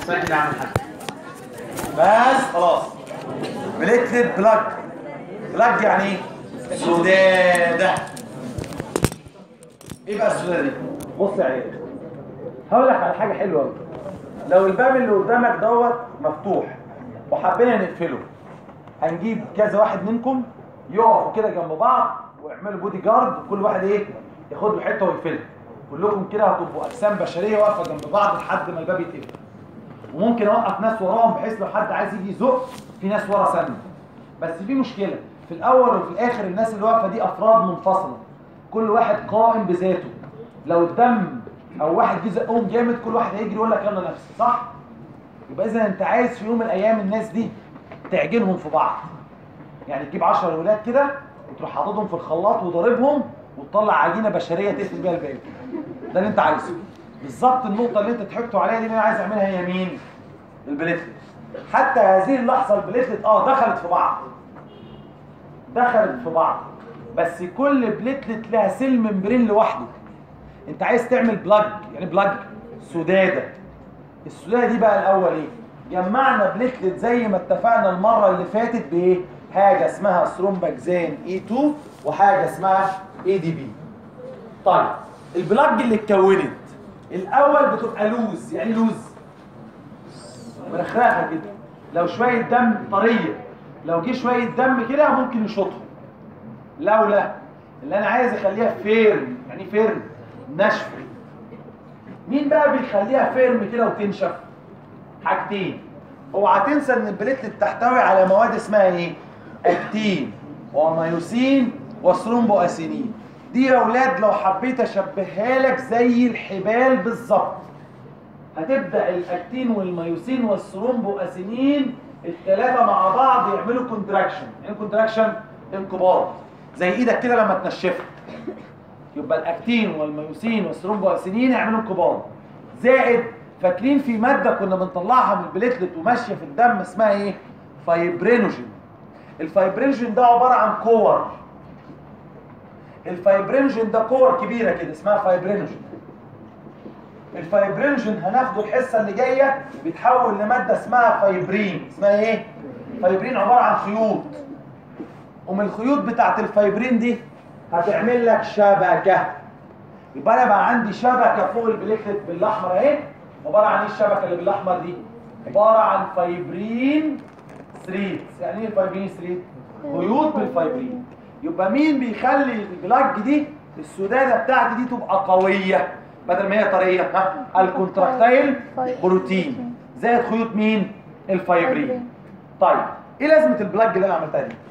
اسمعني اللي عامل حاجه بس خلاص بليتلت بلاج بلاج يعني ايه سداده ايه بقى السداده دي بص يا عيال هقول لك على حاجه حلوه قوي لو الباب اللي قدامك دوت مفتوح وحبينا نقفله هنجيب كذا واحد منكم يقفوا كده جنب بعض ويعملوا بودي جارد وكل واحد ايه ياخد له حته ويقفلها كلكم كده هتبقوا اجسام بشريه واقفه جنب بعض لحد ما الباب يتقفل وممكن اوقف ناس وراهم بحيث لو حد عايز يجي يزق في ناس ورا سنه بس في مشكله في الاول وفي الاخر الناس اللي واقفه دي افراد منفصله كل واحد قائم بذاته لو الدم او واحد جه زقهم جامد كل واحد هيجري يقول لك يلا نفسي صح يبقى اذا انت عايز في يوم من الايام الناس دي تعجنهم في بعض يعني تجيب 10 ولاد كده وتروح حاططهم في الخلاط وضاربهم وتطلع عجينه بشريه تقفل بيها الباب ده اللي انت عايزه بالظبط النقطه اللي انت ضحكتوا عليها دي اللي انا عايز اعملها هي مين البليتلت حتى هذه اللحظه البليتلت اه دخلت في بعض دخلت في بعض بس كل بليتلت لها سيل ممبرين لوحده انت عايز تعمل بلاج يعني بلاج سداده السداده دي بقى الاول ايه جمعنا بليتلت زي ما اتفقنا المره اللي فاتت بايه حاجه اسمها ثرومباكزان اي 2 وحاجه اسمها اي دي بي طيب البلاج اللي اتكونت الاول بتبقى لوز يعني لوز مرخرخه كده لو شويه دم طريه لو جه شويه دم كده ممكن يشوطهم لولا اللي انا عايز اخليها فيرم يعني فيرم ناشفه مين بقى بيخليها فيرم كده وتنشف حاجتين اوعى تنسى ان البليتلت تحتوي على مواد اسمها ايه اكتين ومايوسين وثرومبو اسينين دي يا اولاد لو حبيت اشبهها لك زي الحبال بالظبط هتبدا الاكتين والمايوسين والثرومبو اسينين الثلاثه مع بعض يعملوا كونتراكشن يعني كونتراكشن انقباض زي ايدك كده لما تنشفها يبقى الاكتين والميوسين والثرومبو اسينين يعملوا انقباض زائد فاكرين في ماده كنا بنطلعها من البليتلت وماشيه في الدم اسمها ايه فايبرينوجين الفايبرينوجين ده عباره عن كور الفايبرينوجين ده كور كبيره كده اسمها فايبرينوجين الفايبرينوجين هناخده الحصه اللي جايه بيتحول لماده اسمها فايبرين اسمها ايه فايبرين عباره عن خيوط ومن الخيوط بتاعت الفايبرين دي هتعمل لك شبكه يبقى انا بقى عندي شبكه فوق البليتلت بالاحمر اهي عباره عن ايه الشبكه اللي بالاحمر دي عباره عن فايبرين ثريد يعني ايه فايبرين ثريد خيوط بالفايبرين يبقى مين بيخلي البلاج دي السداده بتاعتي دي تبقى قويه بدل ما هي طريه ها الكونتراكتايل بروتين زائد خيوط مين الفايبرين طيب ايه لازمه البلاج اللي انا عملتها دي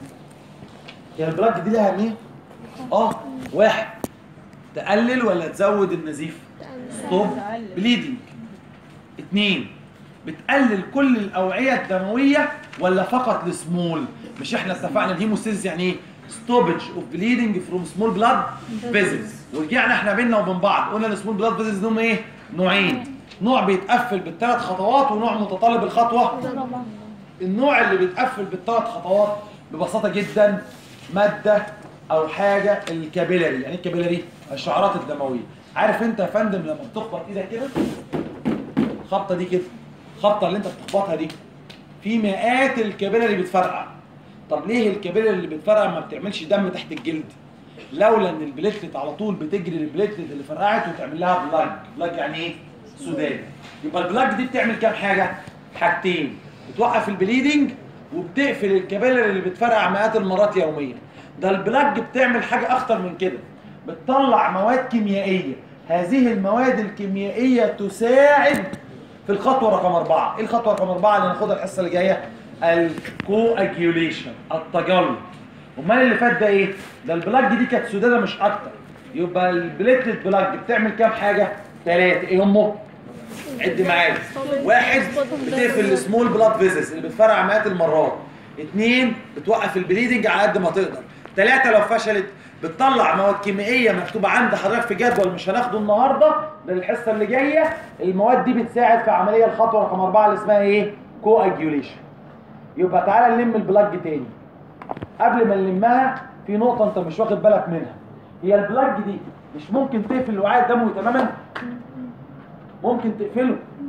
يعني البلاج دي لها ايه اه واحد تقلل ولا تزود النزيف ستوب بليدنج اتنين بتقلل كل الاوعيه الدمويه ولا فقط السمول مش احنا اتفقنا الهيموستيزيس يعني ايه ستوبج اوف بليدنج فروم سمول بلاد فيزلز ورجعنا احنا بينا وبين بعض قلنا السمول بلاد فيزلز دول ايه نوعين نوع بيتقفل بالثلاث خطوات ونوع متطلب الخطوه النوع اللي بيتقفل بالثلاث خطوات ببساطه جدا ماده او حاجه الكابيلاري يعني الكابيلاري الشعرات الدمويه عارف انت يا فندم لما بتخبط ايدك كده الخبطه دي كده الخبطه اللي انت بتخبطها دي في مئات الكابيلاري بتفرقع طب ليه الكابيلاري اللي بتفرقع ما بتعملش دم تحت الجلد لولا ان البليتلت على طول بتجري البليتلت اللي فرقعت وتعمل لها بلاج بلاج يعني ايه سودان يبقى البلاج دي بتعمل كام حاجه حاجتين بتوقف البليدنج وبتقفل الكابيلاري اللي بتفرقع مئات المرات يوميا ده البلاج بتعمل حاجه اخطر من كده بتطلع مواد كيميائيه هذه المواد الكيميائيه تساعد في الخطوه رقم أربعة ايه الخطوه رقم أربعة اللي هناخدها الحصه اللي جايه الكواجيوليشن التجلط امال اللي فات ده ايه ده البلاج دي كانت سداده مش اكتر يبقى البليتلت بلاج بتعمل كام حاجه ثلاثه ايه هم عد معايا واحد بتقفل السمول بلاد فيزز اللي بتفرقع مئات المرات اثنين بتوقف البليدنج على قد ما تقدر ثلاثة لو فشلت بتطلع مواد كيميائية مكتوبة عند حضرتك في جدول مش هناخده النهاردة ده الحصة اللي جاية المواد دي بتساعد في عملية الخطوة رقم أربعة اللي اسمها ايه؟ كواجيوليشن يبقى تعالى نلم البلاج تاني قبل ما نلمها في نقطة أنت مش واخد بالك منها هي البلاج دي مش ممكن تقفل الوعاء الدموي تماما؟ ممكن تقفله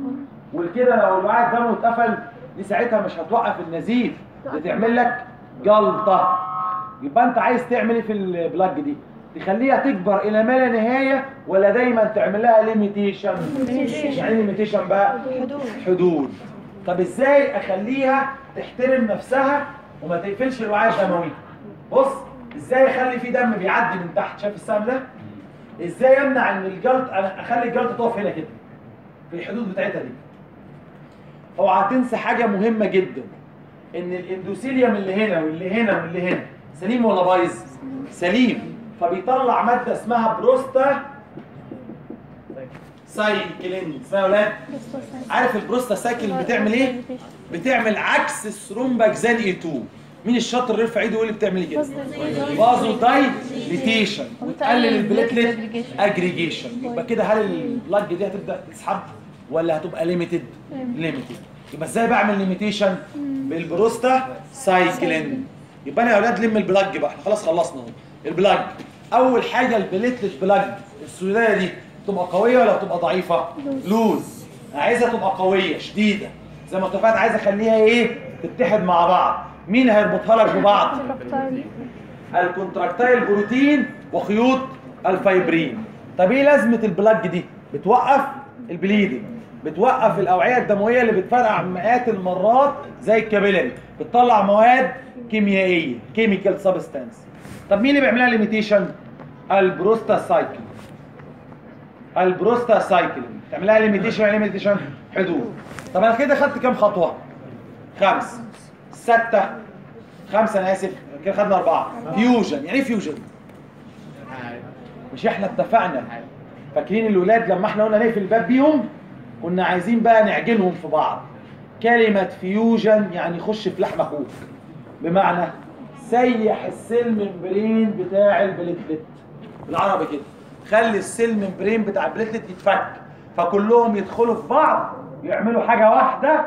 والكده لو الوعاء الدموي اتقفل دي ساعتها مش هتوقف النزيف دي تعمل لك جلطه يبقى انت عايز تعمل ايه في البلاج دي تخليها تكبر الى ما لا نهايه ولا دايما تعمل لها ليميتيشن يعني ليميتيشن بقى حدود حدود طب ازاي اخليها تحترم نفسها وما تقفلش الوعاء الدموي بص ازاي اخلي في دم بيعدي من تحت شايف السهم ده ازاي امنع ان الجلط انا اخلي الجلطه تقف هنا كده في الحدود بتاعتها دي اوعى تنسى حاجه مهمه جدا ان الاندوثيليوم اللي هنا واللي هنا واللي هنا سليم ولا بايظ سليم فبيطلع ماده اسمها بروستا سايكلين اسمها يا ولاد عارف البروستا سايكل بتعمل ايه بتعمل عكس الثرومباكزان اي 2 مين الشاطر اللي يرفع ايده ويقول لي بتعمل ايه كده بازو دايليتيشن وتقلل البليتلت اجريجيشن يبقى كده هل البلاج دي هتبدا تسحب ولا هتبقى ليميتد ليميتد يبقى ازاي بعمل ليميتيشن بالبروستا سايكلين يبقى انا يا اولاد لم البلاج بقى احنا خلاص خلصنا اهو البلاج اول حاجه البليتلت بلاج السودايه دي تبقى قويه ولا تبقى ضعيفه لوز عايزها تبقى قويه شديده زي ما اتفقت عايز اخليها ايه تتحد مع بعض مين هيربطها لك ببعض الكونتراكتايل بروتين وخيوط الفايبرين طب ايه لازمه البلاج دي بتوقف البليدنج بتوقف الاوعيه الدمويه اللي بتفرقع مئات المرات زي الكابيلاري بتطلع مواد كيميائيه كيميكال سبستانس طب مين اللي بيعملها ليميتيشن البروستا سايكل البروستا سايكل تعملها ليميتيشن يعني ليميتيشن حدود طب انا كده خدت كام خطوه خمس ستة خمسة انا اسف كده خدنا اربعة فيوجن يعني ايه فيوجن مش احنا اتفقنا فاكرين الولاد لما احنا قلنا نقفل الباب بيهم كنا عايزين بقى نعجنهم في بعض كلمة فيوجن يعني خش في لحم اخوك بمعنى سيح السيل ممبرين بتاع البليتلت بالعربي كده خلي السيل ممبرين بتاع البليتلت يتفك فكلهم يدخلوا في بعض يعملوا حاجة واحدة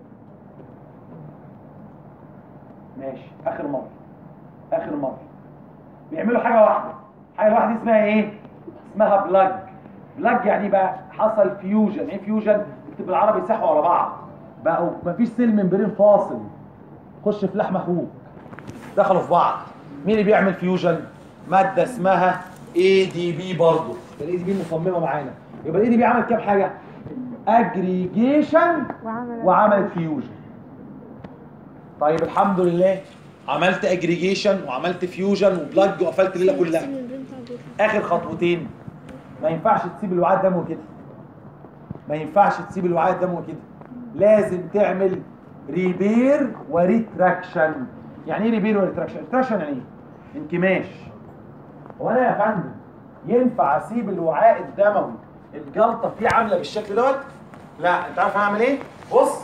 ماشي اخر مرة اخر مرة بيعملوا حاجة واحدة حاجة واحدة اسمها ايه اسمها بلاج بلاج يعني إيه بقى حصل فيوجن ايه فيوجن اكتب بالعربي يسحوا على بعض بقوا مفيش سيل ممبرين فاصل خش في لحم اخوك دخلوا في بعض مين اللي بيعمل فيوجن ماده اسمها اي دي بي برضه الاي دي بي مصممه معانا يبقى الاي دي بي عملت كام حاجه اجريجيشن وعملت فيوجن طيب الحمد لله عملت اجريجيشن وعملت فيوجن وبلاج وقفلت الليله كلها اخر خطوتين ما ينفعش تسيب الوعاء الدموي كده ما ينفعش تسيب الوعاء الدموي كده لازم تعمل ريبير وريتراكشن يعني ايه ريبير وريتراكشن ريتراكشن يعني ايه انكماش هو انا يا فندم ينفع اسيب الوعاء الدموي الجلطه فيه عامله بالشكل دوت لا انت عارف هعمل ايه بص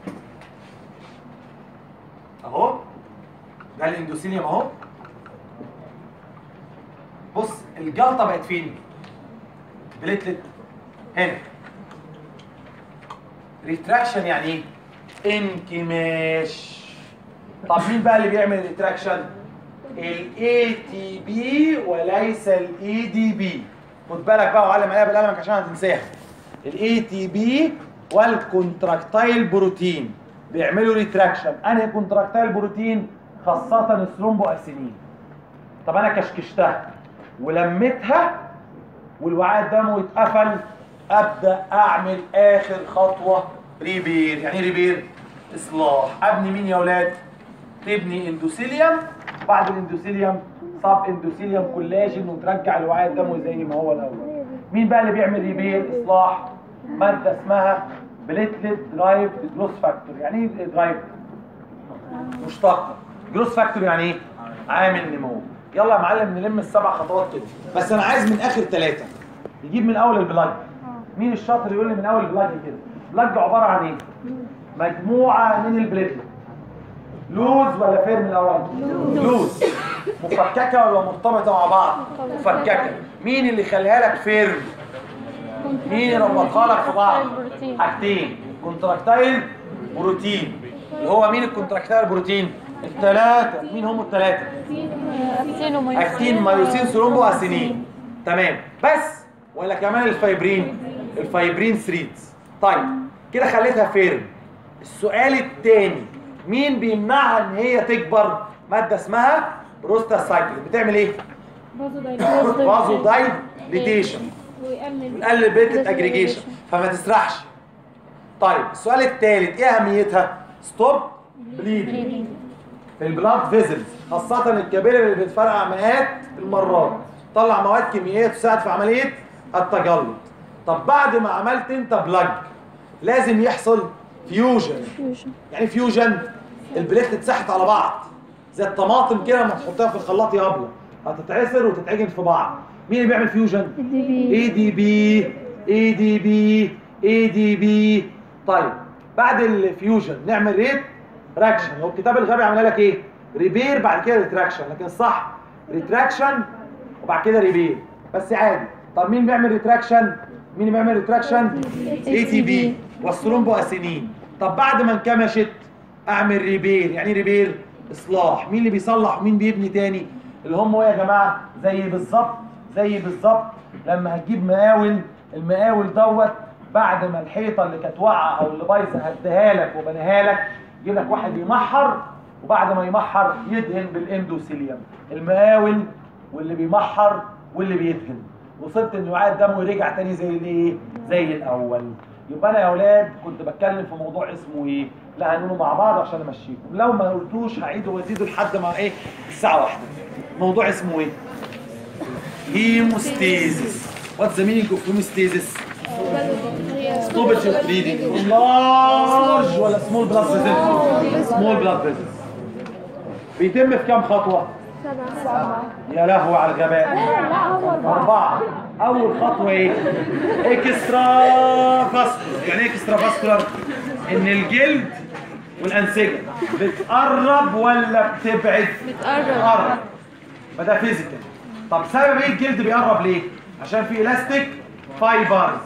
اهو ده الاندوثيليوم اهو بص الجلطه بقت فين بليتلت هنا ريتراكشن يعني ايه انكماش طب مين بقى اللي بيعمل الريتراكشن الاي تي بي وليس الاي دي بي خد بالك بقى وعلم عليها بالقلم عشان هتنساها الاي تي بي والكونتراكتايل بروتين بيعملوا ريتراكشن انهي كونتراكتايل بروتين خاصه الثرومبو اسينين طب انا كشكشتها ولميتها والوعاء الدموي اتقفل ابدا اعمل اخر خطوه ريبير يعني ايه ريبير اصلاح ابني مين يا اولاد تبني اندوثيليوم بعد الاندوثيليوم صاب اندوثيليوم كولاجين وترجع الوعاء الدموي زي ما هو الاول مين بقى اللي بيعمل ريبير اصلاح ماده اسمها بليتلت درايف جروس فاكتور يعني ايه درايف مشتقه جروس فاكتور يعني ايه عامل نمو يلا يا معلم نلم السبع خطوات كده بس انا عايز من اخر ثلاثه يجيب من اول البلاج مين الشاطر يقول لي من اول البلاج كده بلاج عباره عن ايه مجموعه من البليتلت لوز ولا فيرم الاول لوز مفككه ولا مرتبطه مع بعض مفككه مين اللي خليها لك فيرم مين اللي ربطها لك في بعض بروتين. حاجتين كونتراكتايل بروتين اللي هو مين الكونتراكتايل بروتين الثلاثه مين هم الثلاثه اكتين وميوسين اكتين مايوسين ثرومبو اسينين تمام بس ولا كمان الفايبرين الفايبرين ثريدز طيب كده خليتها فيرم السؤال الثاني مين بيمنعها ان هي تكبر ماده اسمها بروستاسايكلين بتعمل ايه فازو دايليتيشن ويقلل نقلل بيت اجريجيشن فما تسرحش طيب السؤال الثالث ايه اهميتها ستوب بليدنج في البلاد فيزلز خاصة الكبيرة اللي بتفرقع مئات المرات طلع مواد كيميائية تساعد في عملية التجلط طب بعد ما عملت انت بلاج لازم يحصل فيوجن يعني فيوجن البليت اتسحت على بعض زي الطماطم كده لما تحطها في الخلاط يابله هتتعصر وتتعجن في بعض مين اللي بيعمل فيوجن اي دي بي اي دي بي اي دي بي طيب بعد الفيوجن نعمل ريت راكشن هو الكتاب الغبي عامل لك ايه ريبير بعد كده ريتراكشن لكن الصح ريتراكشن وبعد كده ريبير بس عادي طب مين بيعمل ريتراكشن مين بيعمل ريتراكشن اي تي بي والثرومبو اسينين طب بعد ما انكمشت اعمل ريبير يعني إيه ريبير اصلاح مين اللي بيصلح ومين بيبني تاني اللي هم ايه يا جماعه زي بالظبط زي بالظبط لما هتجيب مقاول المقاول دوت بعد ما الحيطه اللي كانت واقعه او اللي بايظه هديها لك وبنيها لك يجيب لك واحد يمحر وبعد ما يمحر يدهن بالاندوسيليوم المقاول واللي بيمحر واللي بيدهن وصلت ان وعاء الدم رجع تاني زي الايه زي الاول يبقى انا يا اولاد كنت بتكلم في موضوع اسمه ايه لا هنقوله مع بعض عشان امشيكم لو ما قلتوش هعيده وازيده لحد ما ايه الساعه واحدة موضوع اسمه ايه هيموستيزيس واتس ذا مينينج اوف هيموستيزيس ستوبج اوف بليدنج لارج ولا سمول بلاد فيزل سمول بلاد فيزل بيتم في كام خطوه يا لهو على الغباء أربعة أول خطوة إيه؟ إكسترا فاسكولار يعني إيه إكسترا فاسكولار؟ إن الجلد والأنسجة بتقرب ولا بتبعد؟ بتقرب ما ده فيزيكال طب سبب إيه الجلد بيقرب ليه؟ عشان في إلاستيك فايبرز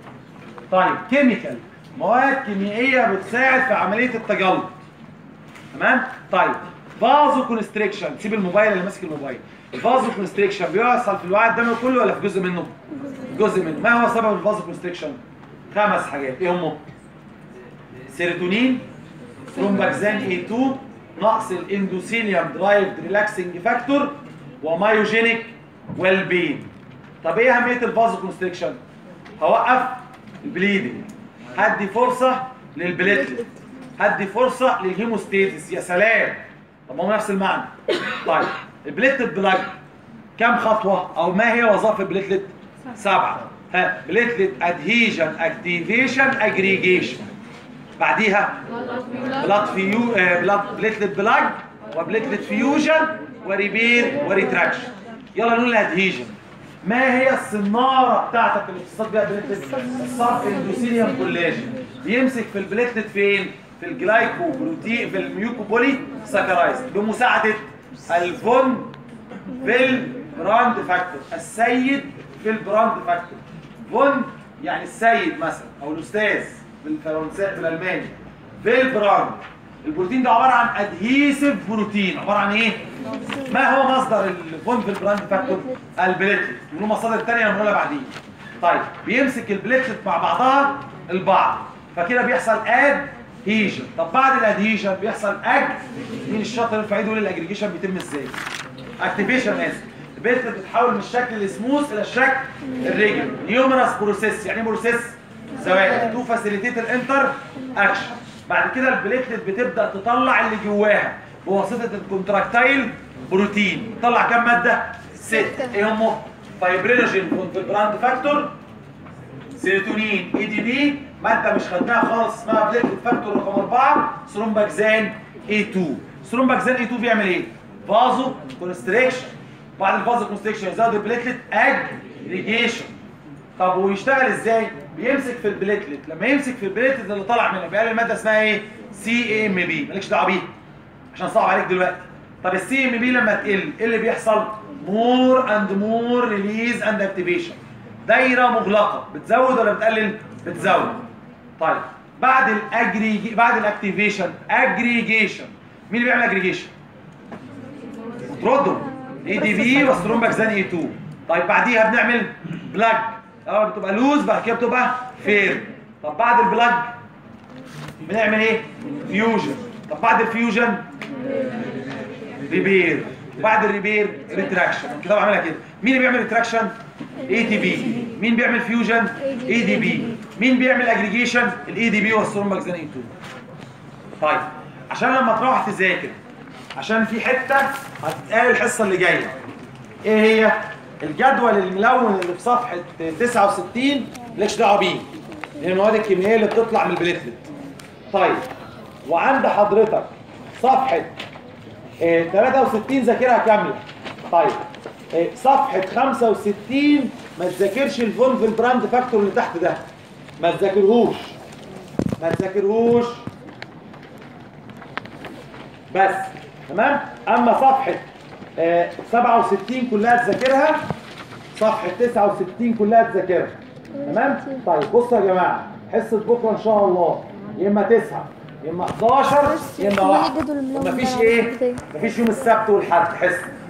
طيب كيميكال مواد كيميائية بتساعد في عملية التجلط تمام طيب فازو كونستريكشن سيب الموبايل اللي ماسك الموبايل الفازو كونستريكشن بيحصل في الوعاء الدموي كله ولا في جزء منه جزء منه ما هو سبب الفازو كونستريكشن خمس حاجات ايه هم سيروتونين ثرومباكسان اي 2 نقص الاندوثيليوم درايفد ريلاكسنج فاكتور ومايوجينيك ويل بين طب ايه اهميه الفازو كونستريكشن هوقف البليدنج هدي فرصه للبليتلت هدي فرصه للهيموستيزيس يا سلام طب ما هو نفس المعنى طيب البليتلت بلاج كام خطوه او ما هي وظائف البليتلت سبعه ها بليتلت ادهيجن اكتيفيشن اجريجيشن بعديها بلاد فيو آه، بلاد بليتلت بلاج وبليتلت فيوجن وريبير وريتراكشن يلا نقول الادهيجن ما هي الصناره بتاعتك اللي بتصطاد بيها بليتلت الصرف اندوثيليوم كولاجين بيمسك في البليتلت فين في الجلايكو بروتين في الميوكوبولي ساكرايز بمساعده الفون في البراند فاكتور السيد في البراند فاكتور فون يعني السيد مثلا او الاستاذ بالفرنسي بالالماني في البراند البروتين ده عباره عن ادهيسيف بروتين عباره عن ايه ما هو مصدر الفون في البراند فاكتور البليتلت له مصادر ثانيه هنقولها بعدين طيب بيمسك البليتلت مع بعضها البعض فكده بيحصل ادهيجن طب بعد الادهيجن بيحصل اج مين الشاطر يرفع ايده يقول لي الاجريجيشن بيتم ازاي اكتيفيشن اسف البليتلت بتتحول من الشكل السموث الى الشكل الريجل نيومرس بروسيس يعني ايه بروسيس زوايا تو فاسيليتيت الانتر اكشن بعد كده البليتلت بتبدا تطلع اللي جواها بواسطه الكونتراكتايل بروتين تطلع كام ماده ست ايه هم فايبرينوجين كونتربراند فاكتور سيروتونين اي دي بي ماده مش خدناها خالص اسمها بليتلت فاكتور رقم 4 ثرومباكسان اي 2 ثرومباكسان اي 2 بيعمل ايه فازو كونستريكشن بعد الفازو كونستريكشن يزود البليتلت اجريجيشن طب ويشتغل ازاي بيمسك في البليتلت لما يمسك في البليتلت اللي طالع منها بيقلل الماده اسمها ايه سي ام بي مالكش دعوه بيها عشان صعب عليك دلوقتي طب السي ام بي لما تقل ايه اللي بيحصل مور اند مور ريليز اند اكتيفيشن دايره مغلقه بتزود ولا بتقلل بتزود طيب بعد الاجريجي بعد الاكتيفيشن اجريجيشن مين اللي بيعمل اجريجيشن تردهم اي دي بي والثرومباكسان اي 2 طيب بعديها بنعمل بلاج الاول بتبقى لوز بعد كده بتبقى فير طب بعد البلاج بنعمل ايه فيوجن طب بعد الفيوجن ريبير بعد الريبير ريتراكشن كده بعملها كده مين اللي بيعمل ريتراكشن اي تي بي مين بيعمل فيوجن اي دي بي مين بيعمل اجريجيشن الاي دي بي والثرومبكسان اي 2 طيب عشان لما تروح تذاكر عشان في حته هتتقال الحصه اللي جايه ايه هي الجدول الملون اللي في صفحه 69 مالكش دعوه بيه دي المواد الكيميائيه اللي بتطلع من البليتلت طيب وعند حضرتك صفحه آه، 63 ذاكرها كامله طيب آه، صفحه 65 ما تذاكرش الفولف البراند فاكتور اللي تحت ده ما تذاكرهوش ما تذاكرهوش بس تمام اما صفحه آه، 67 كلها تذاكرها صفحه 69 كلها تذاكرها تمام طيب بصوا يا جماعه حصه بكره ان شاء الله يا اما 9 يا اما 11 يا اما 1 الجدول الملون مفيش ده ايه البداية. مفيش يوم السبت والحد حصه